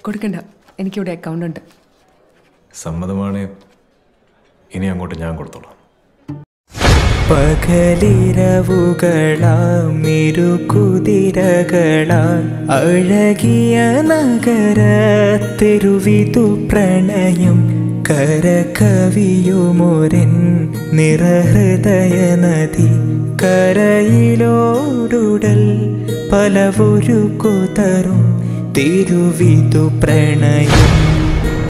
കൊടുക്കണ്ട എനിക്കിവിടെ അക്കൗണ്ട് ഉണ്ട് സമ്മതമാണ് ഇനി അങ്ങോട്ട് ഞാൻ കൊടുത്തോളാം പകലിരവുകളാം ഇരുകുതിരകളാം അഴകിയ നഗര തെരുവിതു പ്രണയം കരകവിയുമൊരൻ നിറഹൃദയ നദി കരയിലോടുടൽ പലവൊരു കുതറും തിരുവിതു പ്രണയം